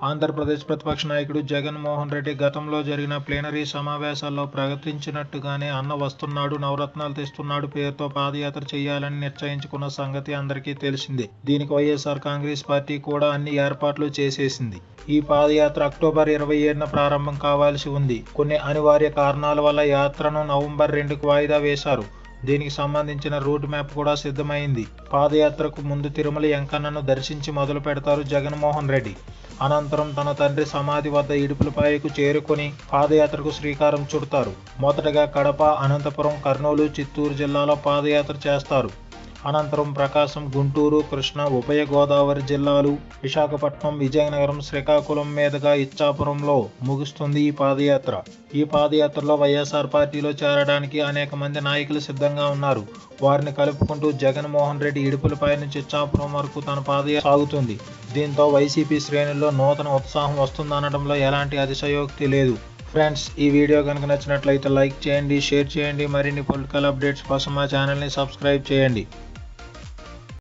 ఆంధ్రప్రదేశ్ ప్రతిపక్ష నాయకుడు జగన్మోహన్ రెడ్డి గతంలో జరిగిన ప్లీనరీ సమావేశాల్లో ప్రకటించినట్టుగానే అన్న వస్తున్నాడు నవరత్నాలు తెస్తున్నాడు పేరుతో పాదయాత్ర చేయాలని నిశ్చయించుకున్న సంగతి అందరికీ తెలిసిందే దీనికి వైఎస్ఆర్ కాంగ్రెస్ పార్టీ కూడా అన్ని ఏర్పాట్లు చేసేసింది ఈ పాదయాత్ర అక్టోబర్ ఇరవై ఏడున ప్రారంభం కావాల్సి ఉంది కొన్ని అనివార్య కారణాల వల్ల యాత్రను నవంబర్ రెండుకు వాయిదా వేశారు దీనికి సంబంధించిన రూట్ మ్యాప్ కూడా సిద్ధమైంది పాదయాత్రకు ముందు తిరుమల వెంకన్నను దర్శించి మొదలు పెడతారు జగన్మోహన్ రెడ్డి అనంతరం తన తండ్రి సమాధి వద్ద ఇడుపులపాయకు చేరుకొని పాదయాత్రకు శ్రీకారం చుడతారు మొదటగా కడప అనంతపురం కర్నూలు చిత్తూరు జిల్లాలో పాదయాత్ర చేస్తారు అనంతరం ప్రకాశం గుంటూరు కృష్ణ ఉభయ గోదావరి జిల్లాలు విశాఖపట్నం విజయనగరం శ్రీకాకుళం మీదుగా ఇచ్చాపురంలో ముగుస్తుంది ఈ పాదయాత్ర ఈ పాదయాత్రలో వైఎస్ఆర్ పార్టీలో చేరడానికి అనేక మంది నాయకులు సిద్ధంగా ఉన్నారు వారిని కలుపుకుంటూ జగన్మోహన్ రెడ్డి ఇడుపులపై నుంచి ఇచ్చాపురం వరకు తన పాదయాత్ర సాగుతుంది దీంతో వైసీపీ శ్రేణుల్లో నూతన ఉత్సాహం వస్తుందనడంలో ఎలాంటి అతిశయోక్తి లేదు ఫ్రెండ్స్ ఈ వీడియో కనుక నచ్చినట్లయితే లైక్ చేయండి షేర్ చేయండి మరిన్ని పొలిటికల్ అప్డేట్స్ కోసం మా ఛానల్ని సబ్స్క్రైబ్ చేయండి